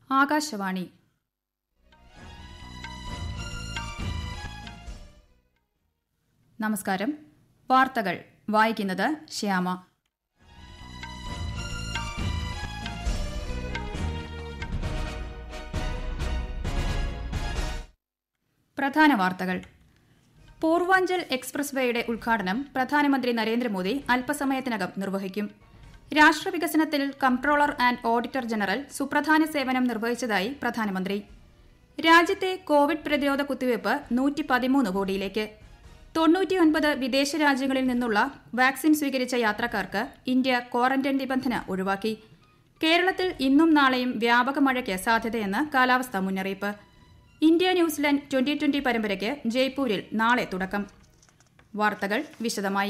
ആകാശവാണി നമസ്കാരം വാർത്തകൾ വായിക്കുന്നത് ശ്യാമ പ്രധാന വാർത്തകൾ പൂർവാഞ്ചൽ എക്സ്പ്രസ് വേയുടെ ഉദ്ഘാടനം പ്രധാനമന്ത്രി നരേന്ദ്രമോദി അല്പസമയത്തിനകം നിർവഹിക്കും രാഷ്ട്രവികസനത്തിൽ കംട്രോളർ ആൻഡ് ഓഡിറ്റർ ജനറൽ സുപ്രധാന സേവനം നിർവഹിച്ചതായി പ്രധാനമന്ത്രി രാജ്യത്തെ കോവിഡ് പ്രതിരോധ കുത്തിവയ്പ് നൂറ്റി പതിമൂന്ന് കോടിയിലേക്ക് തൊണ്ണൂറ്റിയൊൻപത് വിദേശ രാജ്യങ്ങളിൽ നിന്നുള്ള വാക്സിൻ സ്വീകരിച്ച യാത്രക്കാർക്ക് ഇന്ത്യ ക്വാറന്റൈൻ നിബന്ധന ഒഴിവാക്കി കേരളത്തിൽ ഇന്നും നാളെയും വ്യാപക മഴയ്ക്ക് സാധ്യതയെന്ന് കാലാവസ്ഥാ മുന്നറിയിപ്പ് ഇന്ത്യ ന്യൂസിലാൻഡ് ട്വന്റി ട്വന്റി പരമ്പരയ്ക്ക് ജയ്പൂരിൽ നാളെ തുടക്കം വാർത്തകൾ വിശദമായി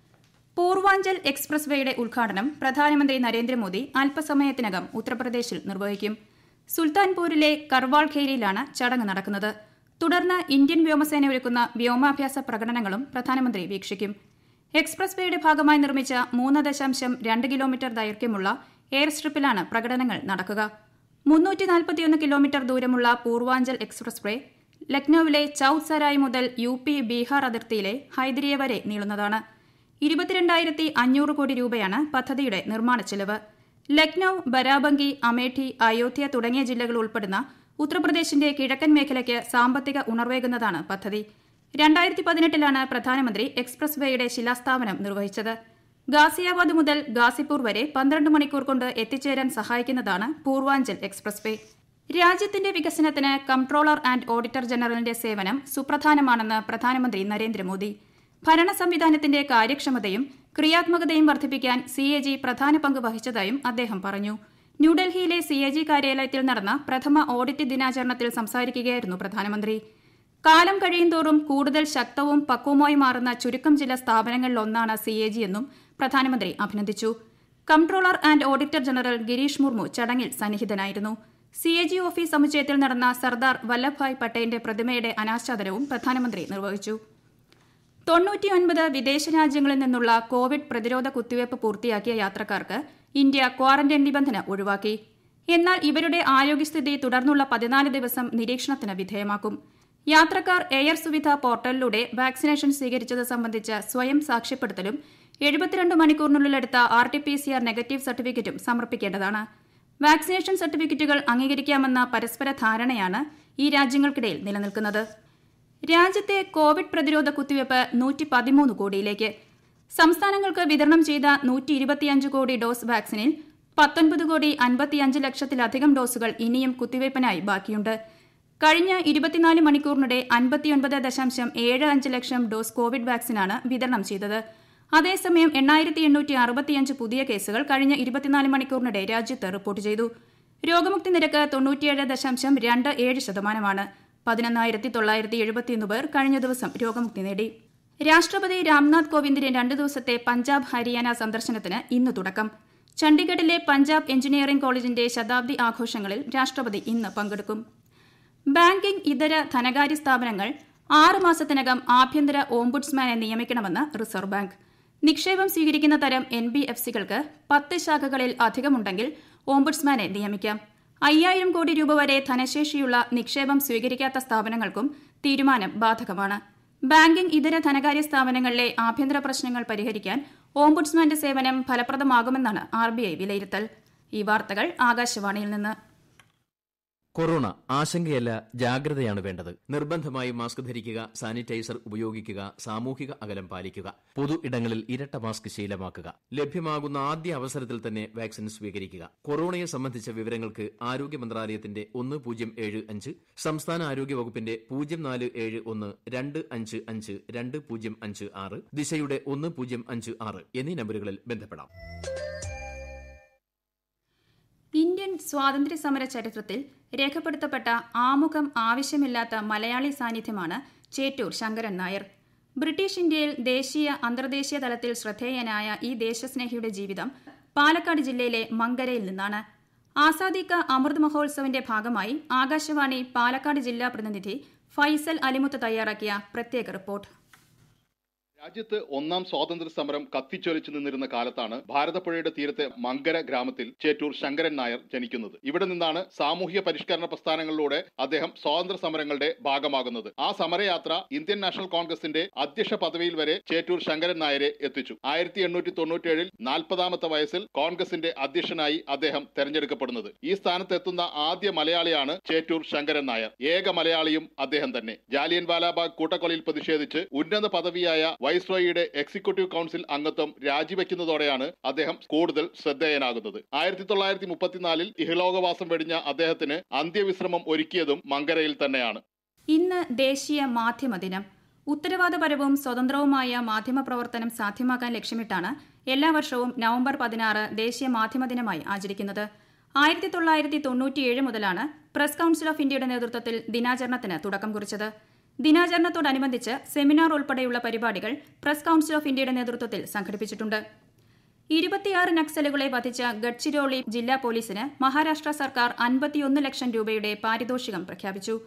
പൂർവാഞ്ചൽ എക്സ്പ്രസ് വേയുടെ ഉദ്ഘാടനം പ്രധാനമന്ത്രി നരേന്ദ്രമോദി അല്പസമയത്തിനകം ഉത്തർപ്രദേശിൽ നിർവഹിക്കും സുൽത്താൻപൂരിലെ കർവാൾ ഖേരിയിലാണ് ചടങ്ങ് നടക്കുന്നത് തുടർന്ന് ഇന്ത്യൻ വ്യോമസേന ഒരുക്കുന്ന വ്യോമാഭ്യാസ പ്രകടനങ്ങളും പ്രധാനമന്ത്രി വീക്ഷിക്കും എക്സ്പ്രസ് വേയുടെ ഭാഗമായി നിർമ്മിച്ച മൂന്ന് ദശാംശം രണ്ട് കിലോമീറ്റർ ദൈർഘ്യമുള്ള എയർ സ്ട്രിപ്പിലാണ് പ്രകടനങ്ങൾ നടക്കുക മുന്നൂറ്റി നാൽപ്പത്തിയൊന്ന് കിലോമീറ്റർ ദൂരമുള്ള പൂർവാഞ്ചൽ എക്സ്പ്രസ് വേ ലക്നൌവിലെ ചൌത്ത് സരായ് മുതൽ യു പി ബീഹാർ അതിർത്തിയിലെ ഹൈദരിയ വരെ നീളുന്നതാണ് ഇരുപത്തിരണ്ടായിരത്തി അഞ്ഞൂറ് കോടി രൂപയാണ് പദ്ധതിയുടെ നിർമ്മാണ ചെലവ് ലക്നൌ ബരാബങ്കി അമേഠി അയോധ്യ തുടങ്ങിയ ജില്ലകൾ ഉൾപ്പെടുന്ന ഉത്തർപ്രദേശിന്റെ കിഴക്കൻ മേഖലയ്ക്ക് സാമ്പത്തിക ഉണർവേകുന്നതാണ് പദ്ധതി രണ്ടായിരത്തി പതിനെട്ടിലാണ് പ്രധാനമന്ത്രി എക്സ്പ്രസ് വേയുടെ ശിലാസ്ഥാപനം നിർവഹിച്ചത് ഗാസിയാബാദ് മുതൽ ഗാസിപൂർ വരെ പന്ത്രണ്ട് മണിക്കൂർ കൊണ്ട് എത്തിച്ചേരാൻ സഹായിക്കുന്നതാണ് പൂർവാഞ്ചൽ എക്സ്പ്രസ് വേ രാജ്യത്തിന്റെ വികസനത്തിന് കംട്രോളർ ആൻഡ് ഓഡിറ്റർ ജനറലിന്റെ സേവനം സുപ്രധാനമാണെന്ന് പ്രധാനമന്ത്രി നരേന്ദ്രമോദി ഭരണ സംവിധാനത്തിന്റെ കാര്യക്ഷമതയും ക്രിയാത്മകതയും വർദ്ധിപ്പിക്കാൻ സി എ ജി പ്രധാന പങ്ക് വഹിച്ചതായും അദ്ദേഹം പറഞ്ഞു ന്യൂഡൽഹിയിലെ സി എ ജി കാര്യാലയത്തിൽ നടന്ന പ്രഥമ ഓഡിറ്റ് ദിനാചരണത്തിൽ സംസാരിക്കുകയായിരുന്നു പ്രധാനമന്ത്രി കാലം കഴിയുന്തോറും കൂടുതൽ ശക്തവും പക്വമായി മാറുന്ന ചുരുക്കം ചില സ്ഥാപനങ്ങളിലൊന്നാണ് സി എ ജി എന്നും പ്രധാനമന്ത്രി അഭിനന്ദിച്ചു comptroller and auditor general Girish Murmu ചടങ്ങിൽ സന്നിഹിതനായിരുന്നു സി എ ജി ഓഫീസ് സമുച്ചയത്തിൽ നടന്ന സർദാർ വല്ലഭ്ഭായ് പട്ടേലിന്റെ പ്രതിമയുടെ അനാച്ഛാദനവും പ്രധാനമന്ത്രി നിർവഹിച്ചു തൊണ്ണൂറ്റിയൊൻപത് വിദേശ രാജ്യങ്ങളിൽ നിന്നുള്ള കോവിഡ് പ്രതിരോധ കുത്തിവയ്പ് പൂർത്തിയാക്കിയ യാത്രക്കാർക്ക് ഇന്ത്യ ക്വാറന്റൈൻ നിബന്ധന ഒഴിവാക്കി എന്നാൽ ഇവരുടെ ആരോഗ്യസ്ഥിതി തുടർന്നുള്ള പതിനാല് ദിവസം നിരീക്ഷണത്തിന് വിധേയമാക്കും യാത്രക്കാർ എയർ സുവിധ പോർട്ടലിലൂടെ വാക്സിനേഷൻ സ്വീകരിച്ചത് സംബന്ധിച്ച സ്വയം സാക്ഷ്യപ്പെടുത്തലും എഴുപത്തിരണ്ട് മണിക്കൂറിനുള്ളിലെടുത്ത R T P C R negative സർട്ടിഫിക്കറ്റും സമർപ്പിക്കേണ്ടതാണ് വാക്സിനേഷൻ സർട്ടിഫിക്കറ്റുകൾ അംഗീകരിക്കാമെന്ന പരസ്പര ധാരണയാണ് ഈ രാജ്യങ്ങൾക്കിടയിൽ നിലനിൽക്കുന്നത് രാജ്യത്തെ കോവിഡ് പ്രതിരോധ കുത്തിവയ്പ് നൂറ്റി പതിമൂന്ന് കോടിയിലേക്ക് സംസ്ഥാനങ്ങൾക്ക് വിതരണം ചെയ്ത നൂറ്റി ഇരുപത്തിയഞ്ച് കോടി ഡോസ് വാക്സിനിൽ പത്തൊൻപത് കോടി അൻപത്തിയഞ്ച് ലക്ഷത്തിലധികം ഡോസുകൾ ഇനിയും കുത്തിവയ്പ്പിനായി ബാക്കിയുണ്ട് കഴിഞ്ഞ ഇരുപത്തിനാല് മണിക്കൂറിനിടെ അൻപത്തിയൊൻപത് ദശാംശം ഏഴ് അഞ്ച് ലക്ഷം ഡോസ് കോവിഡ് വാക്സിനാണ് വിതരണം ചെയ്തത് അതേസമയം എണ്ണായിരത്തി എണ്ണൂറ്റി അറുപത്തിയഞ്ച് പുതിയ കേസുകൾ കഴിഞ്ഞ ഇരുപത്തിനാല് മണിക്കൂറിനിടെ രാജ്യത്ത് റിപ്പോർട്ട് ചെയ്തു രോഗമുക്തി നിരക്ക് തൊണ്ണൂറ്റിയേഴ് ദശാംശം രണ്ട് ഏഴ് ശതമാനമാണ് പതിനൊന്നായിരത്തി തൊള്ളായിരത്തി എഴുപത്തിയൊന്ന് പേർ കഴിഞ്ഞ ദിവസം രോഗമുക്തി നേടി രാഷ്ട്രപതി രാംനാഥ് കോവിന്ദിന്റെ രണ്ട് ദിവസത്തെ പഞ്ചാബ് ഹരിയാന സന്ദർശനത്തിന് ഇന്ന് തുടക്കം ചണ്ഡീഗഡിലെ പഞ്ചാബ് എഞ്ചിനീയറിംഗ് കോളേജിന്റെ ശതാബ്ദി ആഘോഷങ്ങളിൽ രാഷ്ട്രപതി ഇന്ന് പങ്കെടുക്കും ബാങ്കിംഗ് ഇതര ധനകാര്യ സ്ഥാപനങ്ങൾ ആറ് മാസത്തിനകം ആഭ്യന്തര ഓംബുഡ്സ്മാനെ നിയമിക്കണമെന്ന് റിസർവ് ബാങ്ക് നിക്ഷേപം സ്വീകരിക്കുന്ന തരം എൻ ബി എഫ് സികൾക്ക് പത്ത് ശാഖകളിൽ അധികമുണ്ടെങ്കിൽ ഓംബുഡ്സ്മാനെ നിയമിക്കാം അയ്യായിരം കോടി രൂപ വരെ ധനശേഷിയുള്ള നിക്ഷേപം സ്വീകരിക്കാത്ത സ്ഥാപനങ്ങൾക്കും തീരുമാനം ബാധകമാണ് ബാങ്കിംഗ് ഇതര ധനകാര്യ സ്ഥാപനങ്ങളിലെ ആഭ്യന്തര പ്രശ്നങ്ങൾ പരിഹരിക്കാൻ ഓംബുഡ്സ്മാന്റെ സേവനം ഫലപ്രദമാകുമെന്നാണ് ആർ ബി ഐ വിലയിരുത്തൽ ഈ വാർത്തകൾ ആകാശവാണിയിൽ നിന്ന് കൊറോണ ആശങ്കയല്ല ജാഗ്രതയാണ് വേണ്ടത് നിർബന്ധമായി മാസ്ക് ധരിക്കുക സാനിറ്റൈസർ ഉപയോഗിക്കുക സാമൂഹിക അകലം പാലിക്കുക പൊതു ഇടങ്ങളിൽ ഇരട്ട മാസ്ക് ശീലമാക്കുക ലഭ്യമാകുന്ന ആദ്യ അവസരത്തിൽ തന്നെ വാക്സിൻ സ്വീകരിക്കുക കൊറോണയെ സംബന്ധിച്ച വിവരങ്ങൾക്ക് ആരോഗ്യ മന്ത്രാലയത്തിന്റെ ഒന്ന് പൂജ്യം ഏഴ് അഞ്ച് സംസ്ഥാന ആരോഗ്യ വകുപ്പിന്റെ പൂജ്യം നാല് ഏഴ് ഒന്ന് രണ്ട് അഞ്ച് അഞ്ച് രണ്ട് പൂജ്യം അഞ്ച് ആറ് ദിശയുടെ ഒന്ന് പൂജ്യം അഞ്ച് ആറ് എന്നീ നമ്പറുകളിൽ ബന്ധപ്പെടാം ഇന്ത്യൻ സ്വാതന്ത്ര്യ സമര ചരിത്രത്തിൽ രേഖപ്പെടുത്തപ്പെട്ട ആമുഖം ആവശ്യമില്ലാത്ത മലയാളി സാന്നിധ്യമാണ് ചേറ്റൂർ ശങ്കരൻ നായർ ബ്രിട്ടീഷ് ഇന്ത്യയിൽ ദേശീയ അന്തർദേശീയ തലത്തിൽ ശ്രദ്ധേയനായ ഈ ദേശസ്നേഹിയുടെ ജീവിതം പാലക്കാട് ജില്ലയിലെ മങ്കരയിൽ നിന്നാണ് ആസാദി കാ അമൃത് മഹോത്സവിന്റെ ഭാഗമായി ആകാശവാണി പാലക്കാട് ജില്ലാ പ്രതിനിധി ഫൈസൽ അലിമുത്ത് തയ്യാറാക്കിയ പ്രത്യേക റിപ്പോർട്ട് രാജ്യത്ത് ഒന്നാം സ്വാതന്ത്ര്യ സമരം കത്തിച്ചൊലിച്ചു നിന്നിരുന്ന കാലത്താണ് ഭാരതപ്പുഴയുടെ തീരത്തെ മങ്കര ഗ്രാമത്തിൽ ചേറ്റൂർ ശങ്കരൻ നായർ ജനിക്കുന്നത് ഇവിടെ നിന്നാണ് സാമൂഹ്യ പരിഷ്കരണ പ്രസ്ഥാനങ്ങളിലൂടെ അദ്ദേഹം സ്വാതന്ത്ര്യ സമരങ്ങളുടെ ഭാഗമാകുന്നത് ആ സമരയാത്ര ഇന്ത്യൻ നാഷണൽ കോൺഗ്രസിന്റെ അധ്യക്ഷ പദവിയിൽ വരെ ചേറ്റൂർ ശങ്കരൻ നായരെ എത്തിച്ചു ആയിരത്തി എണ്ണൂറ്റി തൊണ്ണൂറ്റേഴിൽ നാൽപ്പതാമത്തെ വയസ്സിൽ കോൺഗ്രസിന്റെ അധ്യക്ഷനായി അദ്ദേഹം തെരഞ്ഞെടുക്കപ്പെടുന്നത് ഈ സ്ഥാനത്തെത്തുന്ന ആദ്യ മലയാളിയാണ് ചേറ്റൂർ ശങ്കരൻ നായർ ഏക മലയാളിയും അദ്ദേഹം തന്നെ ജാലിയൻ വാലാബാഗ് കൂട്ടക്കൊലയിൽ പ്രതിഷേധിച്ച് ഉന്നത പദവിയായ വൈസ്രോയിയുടെ എക്സിക്യൂട്ടീവ് കൌൺസിൽ അംഗത്വം രാജിവെക്കുന്നതോടെയാണ് അദ്ദേഹം കൂടുതൽ ശ്രദ്ധേയനാകുന്നത് ആയിരത്തി തൊള്ളായിരത്തി മുപ്പത്തിനാലിൽ ഇഹലോകവാസം വെടിഞ്ഞ അദ്ദേഹത്തിന് അന്ത്യവിശ്രമം ഒരുക്കിയതും മങ്കരയിൽ തന്നെയാണ് ഇന്ന് ദേശീയ മാധ്യമ ദിനം ഉത്തരവാദപരവും സ്വതന്ത്രവുമായ മാധ്യമ പ്രവർത്തനം സാധ്യമാക്കാൻ ലക്ഷ്യമിട്ടാണ് എല്ലാ വർഷവും നവംബർ പതിനാറ് ദേശീയ മാധ്യമ ദിനമായി ആചരിക്കുന്നത് ആയിരത്തി തൊള്ളായിരത്തി തൊണ്ണൂറ്റിയേഴ് മുതലാണ് പ്രസ് കൌൺസിൽ ഓഫ് ഇന്ത്യയുടെ നേതൃത്വത്തിൽ ദിനാചരണത്തിന് തുടക്കം കുറിച്ചത് ദിനാചരണത്തോടനുബന്ധിച്ച് സെമിനാർ ഉൾപ്പെടെയുള്ള പരിപാടികൾ പ്രസ് കൌൺസിൽ ഓഫ് ഇന്ത്യയുടെ നേതൃത്വത്തിൽ സംഘടിപ്പിച്ചിട്ടുണ്ട് ഇരുപത്തിയാറ് നക്സലുകളെ വധിച്ച ഗഡ്ചിരോളി ജില്ലാ പോലീസിന് മഹാരാഷ്ട്ര സർക്കാർ അൻപത്തിയൊന്ന് ലക്ഷം രൂപയുടെ പാരിതോഷികം പ്രഖ്യാപിച്ചു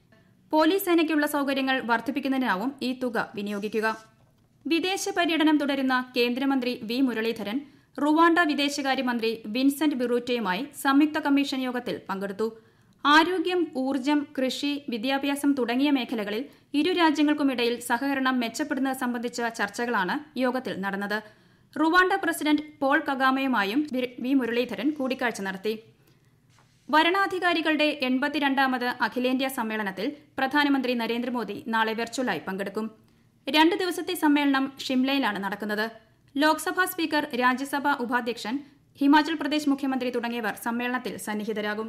പോലീസ് സേനയ്ക്കുള്ള സൌകര്യങ്ങൾ വർദ്ധിപ്പിക്കുന്നതിനാവും ഈ തുക വിനിയോഗിക്കുക വിദേശ പര്യടനം തുടരുന്ന കേന്ദ്രമന്ത്രി വി മുരളീധരൻ റുവാണ്ട വിദേശകാര്യമന്ത്രി വിൻസെന്റ് ബിറൂറ്റയുമായി സംയുക്ത കമ്മീഷൻ യോഗത്തിൽ പങ്കെടുത്തു ആരോഗ്യം ഊർജ്ജം കൃഷി വിദ്യാഭ്യാസം തുടങ്ങിയ മേഖലകളിൽ ഇരു രാജ്യങ്ങൾക്കുമിടയിൽ സഹകരണം മെച്ചപ്പെടുന്നത് സംബന്ധിച്ച ചർച്ചകളാണ് യോഗത്തിൽ നടന്നത് റുവാണ്ട പ്രസിഡന്റ് പോൾ കഗാമയുമായും വി മുരളീധരൻ കൂടിക്കാഴ്ച നടത്തി വരണാധികാരികളുടെ എൺപത്തിരണ്ടാമത് അഖിലേന്ത്യാ സമ്മേളനത്തിൽ പ്രധാനമന്ത്രി നരേന്ദ്രമോദി നാളെ വെർച്വലായി പങ്കെടുക്കും രണ്ട് ദിവസത്തെ സമ്മേളനം ഷിംലയിലാണ് നടക്കുന്നത് ലോക്സഭാ സ്പീക്കർ രാജ്യസഭാ ഉപാധ്യക്ഷൻ ഹിമാചൽ പ്രദേശ് മുഖ്യമന്ത്രി തുടങ്ങിയവർ സമ്മേളനത്തിൽ സന്നിഹിതരാകും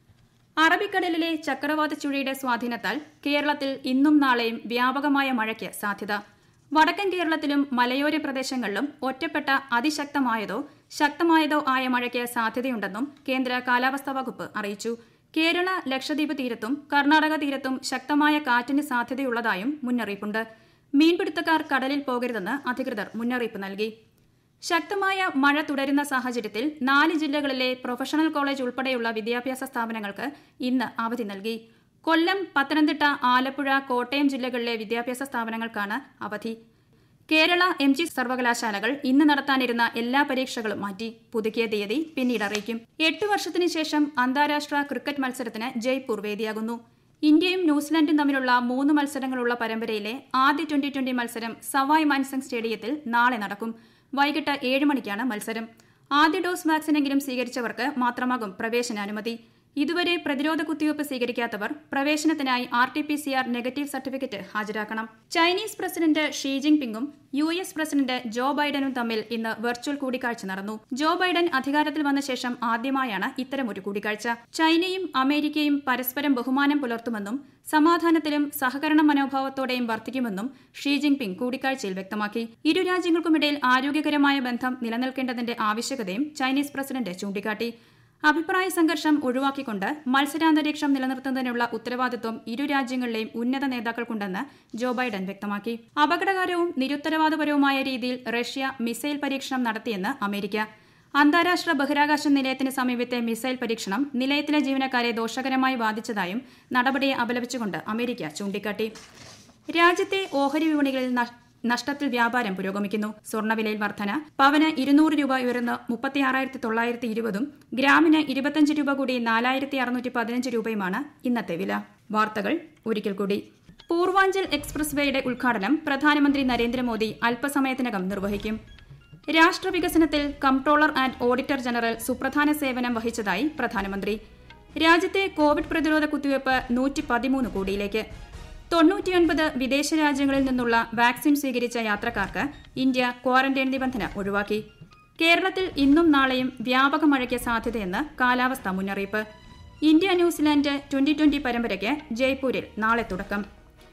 അറബിക്കടലിലെ ചക്രവാത ചുഴിയുടെ സ്വാധീനത്താൽ കേരളത്തിൽ ഇന്നും നാളെയും വ്യാപകമായ മഴയ്ക്ക് സാധ്യത വടക്കൻ കേരളത്തിലും മലയോര പ്രദേശങ്ങളിലും ഒറ്റപ്പെട്ട അതിശക്തമായതോ ശക്തമായതോ ആയ മഴയ്ക്ക് സാധ്യതയുണ്ടെന്നും കേന്ദ്ര കാലാവസ്ഥാ വകുപ്പ് അറിയിച്ചു കേരള ലക്ഷദ്വീപ് തീരത്തും കർണാടക തീരത്തും ശക്തമായ കാറ്റിന് സാധ്യതയുള്ളതായും മുന്നറിയിപ്പുണ്ട് മീൻപിടുത്തക്കാർ കടലിൽ പോകരുതെന്ന് അധികൃതർ മുന്നറിയിപ്പ് നൽകി ശക്തമായ മഴ തുടരുന്ന സാഹചര്യത്തിൽ നാല് ജില്ലകളിലെ പ്രൊഫഷണൽ കോളേജ് ഉൾപ്പെടെയുള്ള വിദ്യാഭ്യാസ സ്ഥാപനങ്ങൾക്ക് ഇന്ന് അവധി നൽകി കൊല്ലം പത്തനംതിട്ട ആലപ്പുഴ കോട്ടയം ജില്ലകളിലെ വിദ്യാഭ്യാസ സ്ഥാപനങ്ങൾക്കാണ് അവധി കേരള എം ജി സർവകലാശാലകൾ ഇന്ന് നടത്താനിരുന്ന എല്ലാ പരീക്ഷകളും മാറ്റി പുതുക്കിയ തീയതി പിന്നീട് അറിയിക്കും എട്ട് വർഷത്തിനു ശേഷം അന്താരാഷ്ട്ര ക്രിക്കറ്റ് മത്സരത്തിന് ജയ്പൂർ വേദിയാകുന്നു ഇന്ത്യയും ന്യൂസിലൻഡും തമ്മിലുള്ള മൂന്ന് മത്സരങ്ങളുള്ള പരമ്പരയിലെ ആദ്യ ട്വന്റി ട്വന്റി മത്സരം സവായ് മാൻസങ് സ്റ്റേഡിയത്തിൽ നാളെ നടക്കും വൈകിട്ട് ഏഴ് മണിക്കാണ് മത്സരം ആദ്യ ഡോസ് വാക്സിനെങ്കിലും സ്വീകരിച്ചവർക്ക് മാത്രമാകും പ്രവേശനാനുമതി ഇതുവരെ പ്രതിരോധ കുത്തിവയ്പ് സ്വീകരിക്കാത്തവർ പ്രവേശനത്തിനായി R T P C R negative certificate ഹാജരാക്കണം ചൈനീസ് പ്രസിഡന്റ് ഷീ ജിങ് പിങ്ങും യു എസ് പ്രസിഡന്റ് ജോ ബൈഡനും തമ്മിൽ ഇന്ന് വെർച്വൽ കൂടിക്കാഴ്ച നടന്നു ജോ ബൈഡൻ അധികാരത്തിൽ വന്ന ശേഷം ആദ്യമായാണ് ഇത്തരമൊരു കൂടിക്കാഴ്ച ചൈനയും അമേരിക്കയും പരസ്പരം ബഹുമാനം പുലർത്തുമെന്നും സമാധാനത്തിലും സഹകരണ മനോഭാവത്തോടെയും വർദ്ധിക്കുമെന്നും ഷീ ജിങ് പിങ് കൂടിക്കാഴ്ചയിൽ വ്യക്തമാക്കി ഇരു രാജ്യങ്ങൾക്കുമിടയിൽ ആരോഗ്യകരമായ ബന്ധം നിലനിൽക്കേണ്ടതിന്റെ ആവശ്യകതയും ചൈനീസ് പ്രസിഡന്റ് ചൂണ്ടിക്കാട്ടി അഭിപ്രായ സംഘർഷം ഒഴിവാക്കിക്കൊണ്ട് മത്സരാന്തരീക്ഷം നിലനിർത്തുന്നതിനുള്ള ഉത്തരവാദിത്വം ഇരു രാജ്യങ്ങളിലെയും ഉന്നത നേതാക്കൾക്കുണ്ടെന്ന് ജോ ബൈഡൻ വ്യക്തമാക്കി അപകടകരവും നിരുത്തരവാദപരവുമായ രീതിയിൽ റഷ്യ മിസൈൽ പരീക്ഷണം നടത്തിയെന്ന് അമേരിക്ക അന്താരാഷ്ട്ര ബഹിരാകാശ നിലയത്തിന് സമീപത്തെ മിസൈൽ പരീക്ഷണം നിലയത്തിലെ ജീവനക്കാരെ ദോഷകരമായി ബാധിച്ചതായും നടപടിയെ അപലപിച്ചുകൊണ്ട് അമേരിക്ക ചൂണ്ടിക്കാട്ടി രാജ്യത്തെ ഓഹരി വിപണികളിൽ നഷ്ടത്തിൽ വ്യാപാരം പുരോഗമിക്കുന്നു സ്വർണ്ണവിലയിൽ വർധന പവന് ഇരുന്നൂറ് രൂപ ഉയർന്ന് മുപ്പത്തിയാറായിരത്തി തൊള്ളായിരത്തി ഇരുപതും ഗ്രാമിന് ഇരുപത്തിയഞ്ച് രൂപ കൂടി നാലായിരത്തി അറുന്നൂറ്റി പതിനഞ്ച് രൂപയുമാണ് ഇന്നത്തെ വില വാർത്തകൾ ഒരിക്കൽ കൂടി പൂർവാഞ്ചൽ എക്സ്പ്രസ് വേയുടെ ഉദ്ഘാടനം പ്രധാനമന്ത്രി നരേന്ദ്രമോദി അല്പസമയത്തിനകം നിർവഹിക്കും രാഷ്ട്രവികസനത്തിൽ കംട്രോളർ ആൻഡ് ഓഡിറ്റർ ജനറൽ സുപ്രധാന സേവനം വഹിച്ചതായി പ്രധാനമന്ത്രി രാജ്യത്തെ കോവിഡ് പ്രതിരോധ കുത്തിവയ്പ് നൂറ്റി പതിമൂന്ന് കോടിയിലേക്ക് തൊണ്ണൂറ്റിയൊൻപത് വിദേശ രാജ്യങ്ങളിൽ നിന്നുള്ള വാക്സിൻ സ്വീകരിച്ച യാത്രക്കാർക്ക് ഇന്ത്യ ക്വാറന്റൈൻ നിബന്ധന ഒഴിവാക്കി കേരളത്തിൽ ഇന്നും നാളെയും വ്യാപക മഴയ്ക്ക് സാധ്യതയെന്ന് കാലാവസ്ഥാ മുന്നറിയിപ്പ് ഇന്ത്യ ന്യൂസിലാൻഡ് ട്വന്റി ട്വന്റി പരമ്പരയ്ക്ക് ജയ്പൂരിൽ നാളെ തുടക്കം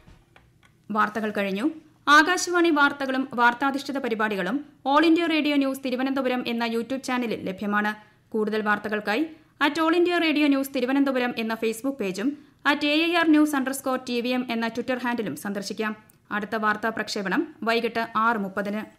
വാർത്തകൾ കഴിഞ്ഞു ആകാശവാണി വാർത്തകളും വാർത്താധിഷ്ഠിത പരിപാടികളും All India Radio news Thiruvananthapuram എന്ന യൂട്യൂബ് ചാനലിൽ ലഭ്യമാണ് കൂടുതൽ വാർത്തകൾക്കായി at All India Radio news Thiruvananthapuram എന്ന ഫേസ്ബുക്ക് പേജും at A R news underscore T V M എന്ന ട്വിറ്റർ ഹാൻഡിലും സന്ദർശിക്കാം അടുത്ത വാർത്താ പ്രക്ഷേപണം വൈകിട്ട് ആറ് മുപ്പതിന്